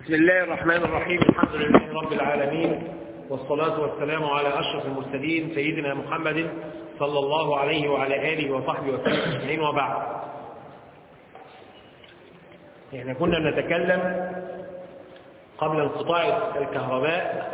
بسم الله الرحمن الرحيم الحمد لله رب العالمين والصلاة والسلام على أشرف المرسلين سيدنا محمد صلى الله عليه وعلى آله وصحبه وسلم أجمعين وبعد احنا كنا بنتكلم قبل انقطاع الكهرباء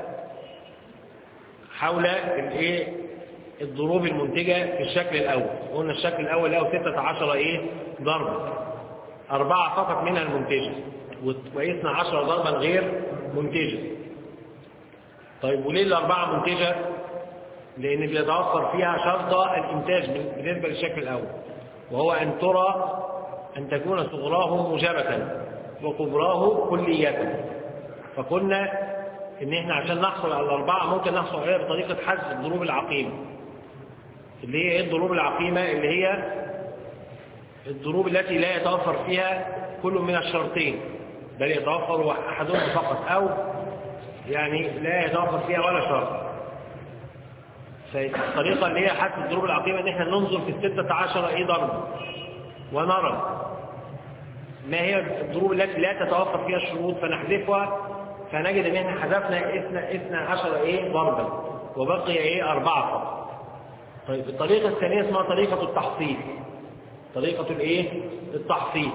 حول الايه الضروب المنتجة في الشكل الأول قلنا الشكل الأول له 16 ايه ضربة أربعة فقط منها المنتجة وقيسنا 10 ضربا غير منتجة طيب وليه الأربعة منتجة لأن بيتوفر فيها شرط الإنتاج بالنسبة للشكل الأول وهو أن ترى أن تكون صغراه موجبة وكبراه كلية فقلنا إن إحنا عشان نحصل على الأربعة ممكن نحصل عليها بطريقة حذف الضروب العقيمة اللي هي إيه الضروب العقيمة اللي هي الضروب التي لا يتوفر فيها كل من الشرطين بل يتوفر أحدهما فقط أو يعني لا يتوفر فيها ولا شرط فالطريقة اللي هي حذف الضروب العقيمة إن إحنا ننظر في الستة عشر إيه ضرب ونرى ما هي الضروب التي لا تتوفر فيها الشروط فنحذفها فنجد ان احنا حذفنا اثنى اثنى عشر ايه ضربا وبقي ايه اربعة فقط طيب الطريقة الثانية اسمها طريقة التحصيل طريقة الايه التحصيل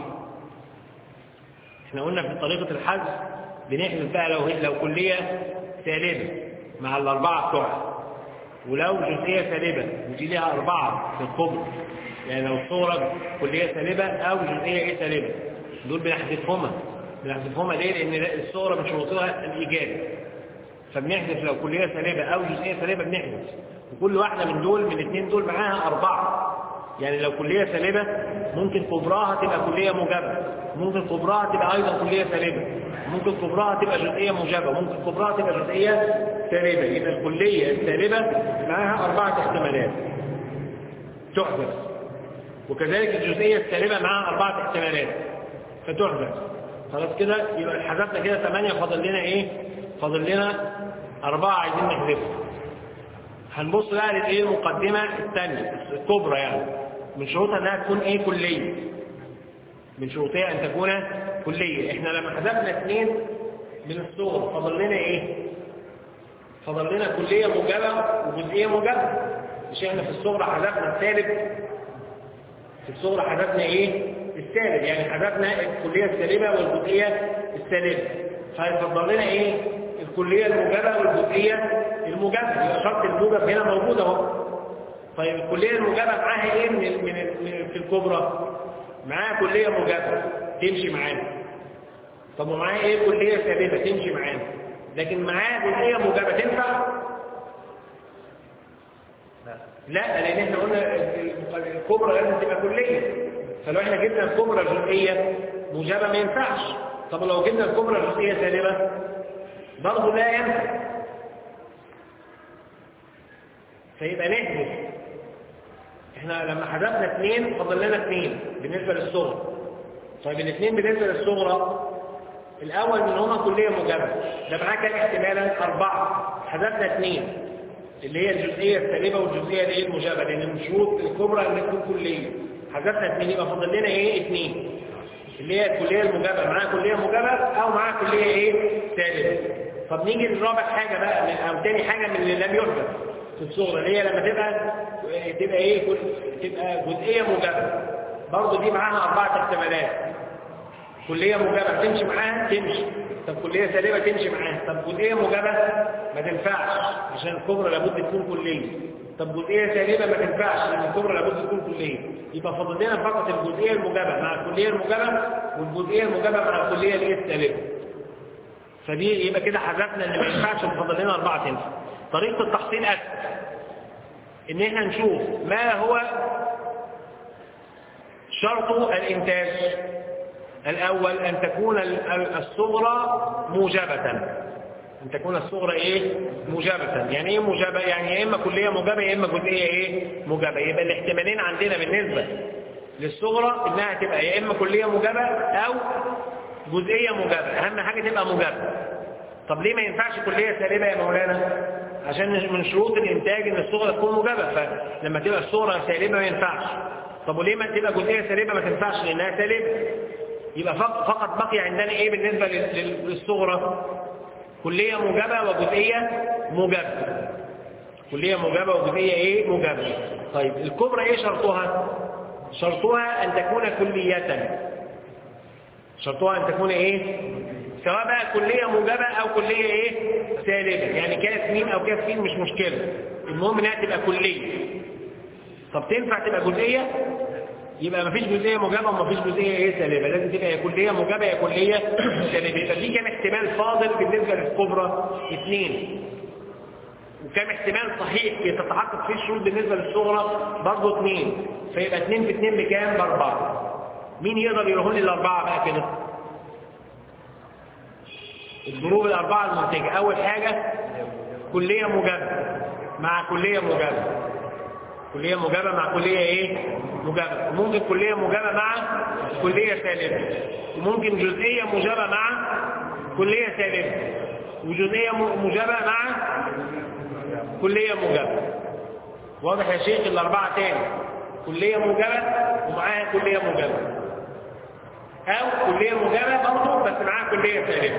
احنا قلنا في طريقة الحذف بنحذف بقى لو لو كلية سالبة مع الاربعة بتوعها ولو جزئية سالبة ودي ليها اربعة في الكبر يعني لو صورة كلية سالبة او جزئية ايه سالبة دول بنحذفهما بنحذفهما ليه لان الصورة من شروطها الايجاب فبنحذف لو كلية سالبة او جزئية سالبة بنحذف وكل واحدة من دول من الاثنين دول معاها اربعة يعني لو كلية سالبة ممكن كبراها تبقى كلية موجبة ممكن كبراها تبقى ايضا كلية سالبة ممكن كبراها تبقى جزئية موجبة ممكن كبراها تبقى جزئية سالبة يبقى الكلية السالبة معاها اربعة احتمالات تحذف وكذلك الجزئية السالبة معاها أربعة احتمالات فتحذف خلاص كده يبقى حذفنا كده ثمانية فاضل لنا إيه؟ فاضل لنا أربعة عايزين نحذفها هنبص بقى للإيه المقدمة الثانية الكبرى يعني من شروطها إنها تكون إيه كلية من شروطها أن تكون كلية إحنا لما حذفنا اثنين من الصغر فاضل لنا إيه؟ فاضل لنا كلية موجبة وجزئية موجبة مش إحنا في الصغرى حذفنا الثالث في الصغرى حذفنا ايه السالب يعني حذفنا الكلية السالبة والجزئية السالبة فيفضل لنا ايه الكلية الموجبة والجزئية الموجبة يبقى شرط الموجب هنا موجود اهو طيب الكلية الموجبة معاها ايه من من من في الكبرى معاها كلية موجبة تمشي معانا طب ومعاها ايه كلية سالبة تمشي معانا لكن معاها جزئية موجبة تنفع لا لان احنا قلنا الكبرى لازم تبقى كليه فلو احنا جبنا الكبرى جزئيه موجبه ما ينفعش طب لو جبنا الكبرى جزئيه سالبه برضه لا ينفع فيبقى نحذف احنا لما حذفنا اثنين فضل لنا اثنين بالنسبه للصغرى طيب الاثنين بالنسبه للصغرى الاول منهما كليه موجبه ده معاه كام احتمالا اربعه حذفنا اثنين اللي هي الجزئية السالبة والجزئية الايه الموجبة لأن من شروط الكبرى أن تكون كلية حذفنا اثنين يبقى فاضل لنا ايه اثنين اللي هي الكلية الموجبة معاها كلية موجبة أو معاها كلية ايه سالبة طب نيجي لرابع حاجة بقى أو تاني حاجة من اللي لم يحدث في الصورة اللي هي لما تبقى تبقى ايه تبقى جزئية موجبة برضه دي معاها أربعة احتمالات كلية موجبة تمشي معاها تمشي طب كلية سالبة تمشي معاها طب جزئية موجبة ما تنفعش عشان الكبرى لابد تكون كلية طب جزئية سالبة ما تنفعش لأن الكبرى لابد تكون كلية يبقى فاضل لنا فقط الجزئية الموجبة مع الكلية الموجبة والجزئية الموجبة مع الكلية الايه السالبة فدي يبقى كده حذفنا ان ما ينفعش فاضل لنا أربعة تنفع طريقة التحصيل أسهل إن احنا نشوف ما هو شرط الإنتاج الأول أن تكون الصغرى موجبة أن تكون الصغرى إيه؟ موجبة يعني إيه موجبة؟ يعني يا إما كلية موجبة يا إما جزئية إيه؟ موجبة يبقى الاحتمالين عندنا بالنسبة للصغرى إنها تبقى يا إما كلية موجبة أو جزئية موجبة أهم حاجة تبقى موجبة طب ليه ما ينفعش كلية سالبة يا مولانا؟ عشان من شروط الإنتاج إن الصغرى تكون موجبة فلما تبقى الصغرى سالبة ما ينفعش طب وليه ما تبقى جزئية سالبة ما تنفعش لأنها سالبة يبقى فقط بقي عندنا ايه بالنسبة للصغرى كلية موجبة وجزئية موجبة كلية موجبة وجزئية ايه موجبة طيب الكبرى ايه شرطها شرطها ان تكون كلية شرطها ان تكون ايه سواء بقى كلية موجبة او كلية ايه سالبة يعني كاف مين او كاف مين مش مشكلة المهم انها تبقى كلية طب تنفع تبقى جزئية يبقى مفيش جزئية موجبة ومفيش جزئية ايه سالبة لازم تبقى يا كلية موجبة يا كلية سالبة يبقى في كام احتمال فاضل بالنسبة للكبرى اثنين وكم احتمال صحيح يتتحقق فيه الشروط بالنسبة للصغرى برضه اثنين فيبقى اثنين في اثنين بكام باربعة مين يقدر يروحون لي الاربعة بقى كده الضروب الاربعة المنتجة اول حاجة كلية موجبة مع كلية موجبة كلية موجبة مع كلية ايه موجبة وممكن كلية موجبة مع كلية سالبة وممكن جزئية موجبة مع كلية سالبة وجزئية موجبة مع كلية موجبة واضح يا شيخ الأربعة تاني كلية موجبة ومعاها كلية موجبة أو كلية موجبة برضه بس معاها كلية سالبة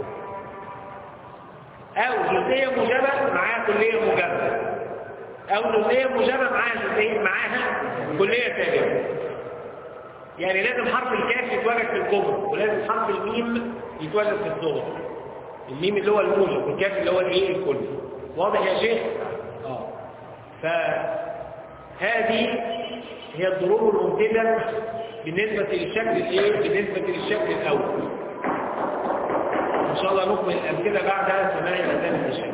أو جزئية موجبة معاها كلية موجبة أو جزئية موجبة معاها جزئية معاها كلية سالبة يعني لازم حرف الكاف يتواجد في الكبرى ولازم حرف الميم يتواجد في الصغر الميم اللي هو الموجب والكاف اللي هو الايه الكل واضح يا شيخ اه فهذه هي الضروب المنتجة بالنسبة للشكل الايه بالنسبة للشكل الاول ان شاء الله نكمل الامثله بعد سماع الاذان العشاء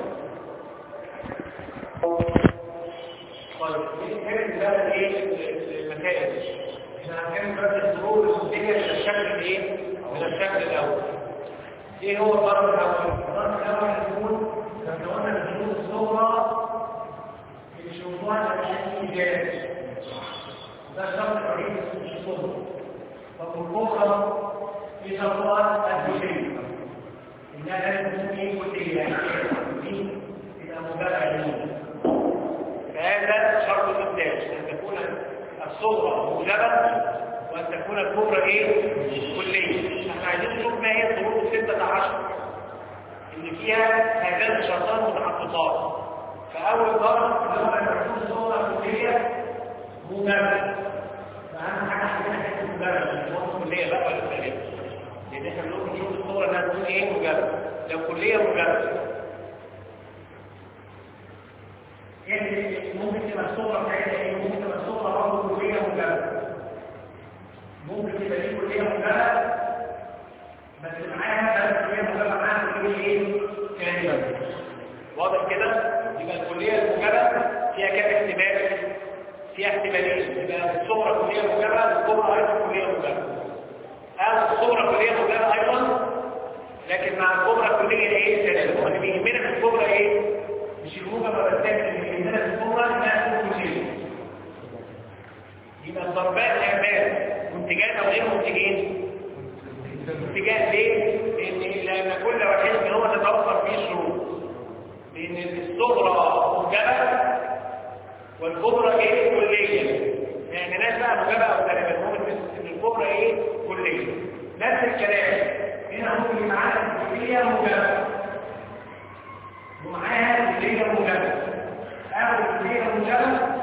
طيب نتكلم بقى ايه المسائل احنا هنتكلم بقى الضروب المنتجة من الشكل الايه من الشكل الاول ايه هو الضرب الاول الضرب الاول يكون كما قلنا الشروط الصغرى في شروطها الايجاز ده شرط رئيس في الصغرى طب الكبرى في شرطها الجزئيه انها لازم تكون ايه كليه دي تبقى مبالغه فهذا شرط الابداع ان تكون الصغرى موجبه وان تكون الكبرى ايه كليه احنا عايزين نشوف ما هي الظروف الستة عشر اللي فيها هذان الشرطان متحققات فاول ضرب اللي هو ان تكون الصغرى كليه موجبه فاهم حاجه عندنا حته مبالغه مش هو كليه بقى ولا كليه لان احنا بنقول نشوف الصوره انها تكون ايه موجبه لو كليه موجبه يعني ممكن تبقى الصوره بتاعتها ايه ممكن تبقى الصوره برضه كليه موجبه ممكن تبقى دي كليه موجبه بس معاها بس كليه موجبه معاها كليه ايه كامله واضح كده يبقى الكليه الموجبه فيها كام احتمال فيها احتمالين يبقى الصغرى كليه موجبه والكبرى ايضا كليه موجبه هذا الصغرى كليه موجبه ايضا لكن مع الكبرى كليه ايه سالبه اللي بيهمنا في الكبرى ايه مش الموجبه بس اللي بيهمنا في الكبرى انها تكون كليه يبقى الضربات اعمال منتجات او غير منتجين منتجات ليه؟ لان لان كل واحد منهم تتوفر فيه شروط لان الصغرى موجبه والكبرى ايه كلية يعني ناس بقى مجابة او سلامة المهم ان الكبرى ايه كلية نفس الكلام هنا ممكن معاها كلية مجابة ومعاها كلية مجابة او كلية مجابة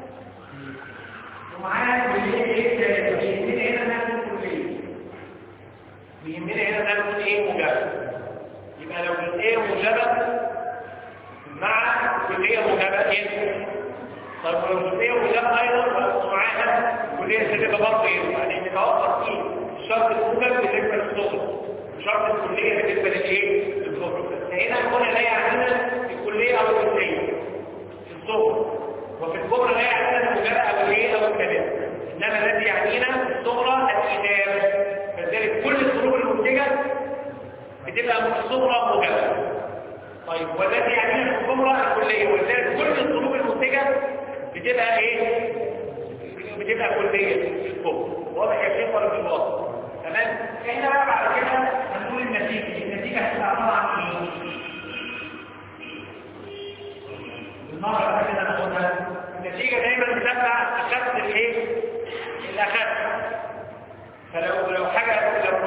ومعاها كلية ايه سلامة بيهمنا هنا انها تكون كلية بيهمنا هنا انها تكون ايه مجابة يبقى لو جزئية مجابة مع كلية مجابة ايه طب لو جزئيه وجاب ايضا معاها كليه سلبه برضه ينفع لان يتوفر فيه شرط الموجب بالنسبه للصغر شرط الكليه بالنسبه للايه؟ للصغر فهنا هنا لا يعنينا الكليه او الجزئيه في الصغر وفي الكبرى لا يعنينا الموجب او الايه او الكلام انما الذي يعنينا في الصغرى الايجاب فلذلك كل الظروف المنتجه بتبقى من الصغرى موجبه طيب والذي يعنينا في الكبرى الكليه ولذلك كل الظروف المنتجه بتبقى ايه بتبقى كليه في الكبر واضح يا شيخ ولا مش واضح تمام احنا بقى بعد كده هنقول النتيجه النتيجه هتبقى عباره عن ايه المره اللي كده ناخدها النتيجه دايما بتبقى اخذت الايه الاخذ فلو لو حاجه لو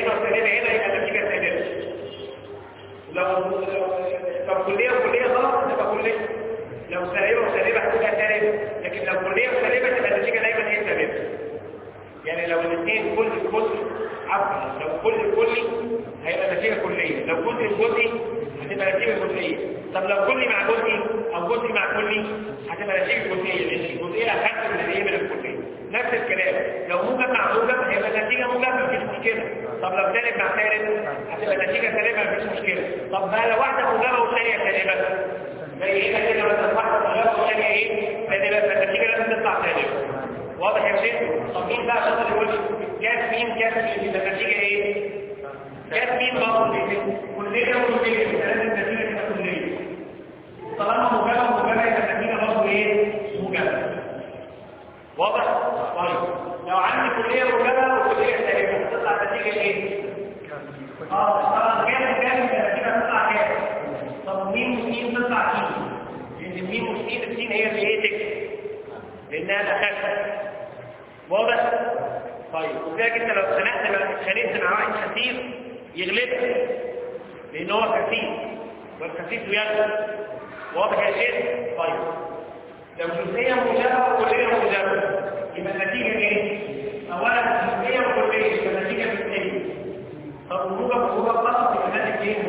هنا وسالبه هنا يبقى النتيجه سالبه لو لو لو كليه وكليه غلط تبقى كليه لو سالبه وسالبه هتبقى سالبه لكن لو كليه وسالبه تبقى النتيجه دايما هي سالبه يعني لو الاثنين كل كل عفوا لو كل كلي هيبقى نتيجه كليه لو كل جزئي هتبقى نتيجه جزئيه طب لو كلي مع جزئي او جزئي مع كلي هتبقى نتيجه جزئيه ماشي جزئيه اخف من الايه من الكليه نفس الكلام لو موجب مع موجب هيبقى النتيجه موجب مفيش مشكله طب لو سالب مع سالب هتبقى النتيجه سالبه مفيش مشكله طب بقى لو واحده موجبه والثانيه سالبه زي هنا كده مثلا واحده موجبه والثانيه ايه سالبه فالنتيجه لازم تطلع سالبه واضح يا شيخ طب مين بقى شاطر يقول لي كاس مين كاس مين يبقى النتيجه ايه كاس مين برضه كليه وكليه لازم النتيجه تبقى كليه طالما موجبه موجبه يبقى النتيجه برضه ايه موجبه واضح طيب لو عندي كليه موجبه وكليه سالبه هتطلع النتيجه ايه اه طبعا كام كام النتيجه هتطلع كام طب مين ومين تطلع مين لان مين ومين السين هي اللي ايه تكسب لانها الاخف واضح طيب وذلك انت لو اتخانقت اتخانقت مع واحد خسيس يغلبك لان هو خسيس والخسيس يغلب واضح يا شيخ طيب لو جزئيه موجبه وكليه موجبه يبقى النتيجه ايه اولا جزئيه وكليه يبقى النتيجه بالتالي طب موجب وموجب فقط يبقى الناتج ايه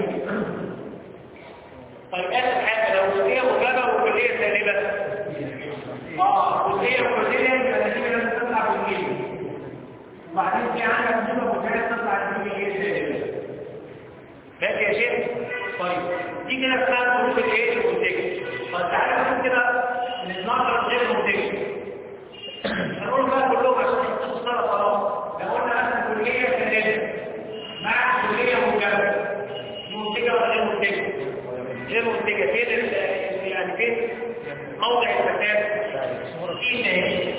طيب اخر حاجه لو جزئيه موجبه وكليه سالبه اه جزئيه وكليه يبقى النتيجه لازم تطلع بالكليه وبعدين في عندك نسبه وكالات تطلع النتيجه ايه سالبه ماشي يا شيخ طيب دي كده اسمها ظروف الايه المنتجه طب تعالى نشوف كده نتناقش غير المنتجه هنقول بقى كلهم عشان يحطوا الصلاه خلاص لو قلنا مثلا كليه سالبه مع كليه موجبه منتجه ولا غير منتجه غير منتجه فين يعني فين موضع الفساد فين اهي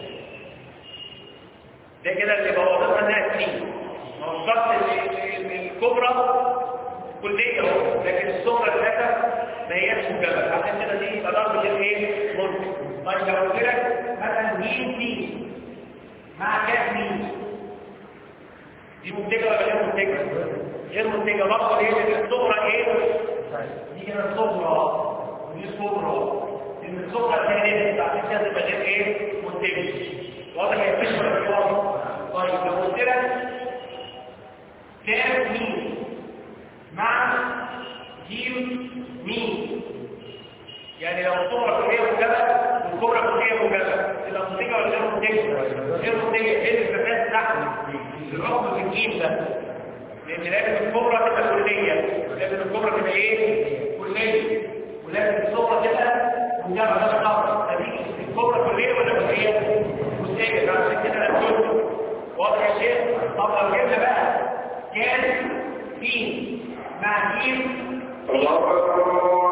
ده كده اللي بوظتها انها سنين ما هو الشخص الكبرى كلية اهو لكن الصغرى للأسف ما هياش مجرد عشان كده دي ضربة الايه؟ ممكن طيب لو قلت لك مثلا مين دي مع كاس مين؟ دي منتجة ولا غير منتجة؟ غير منتجة برضه ايه؟ الصغرى ايه؟ دي كده الصغرى ودي الصغرى ان الصغرى ثانية عشان كده تبقى غير ايه؟ منتجة واضح يا فيش ولا طيب لو قلت لك كاس مين؟ مع جيم مين يعني لو الصغرى كلية مجابة والكبرى كلية مجابة تبقى منتجة ولا غير منتجة؟ غير منتجة ايه الفساد تحت الرقم في الجيم ده لان لازم الكبرى تبقى كلية لازم الكبرى تبقى ايه؟ كلية ولازم الصغرى تبقى مجابة ده الخطر فدي الكبرى كلية ولا كلية؟ منتجة عشان كده انا قلت واضح يا شيخ طب لو جبنا بقى كان في مع جيم الله أكبر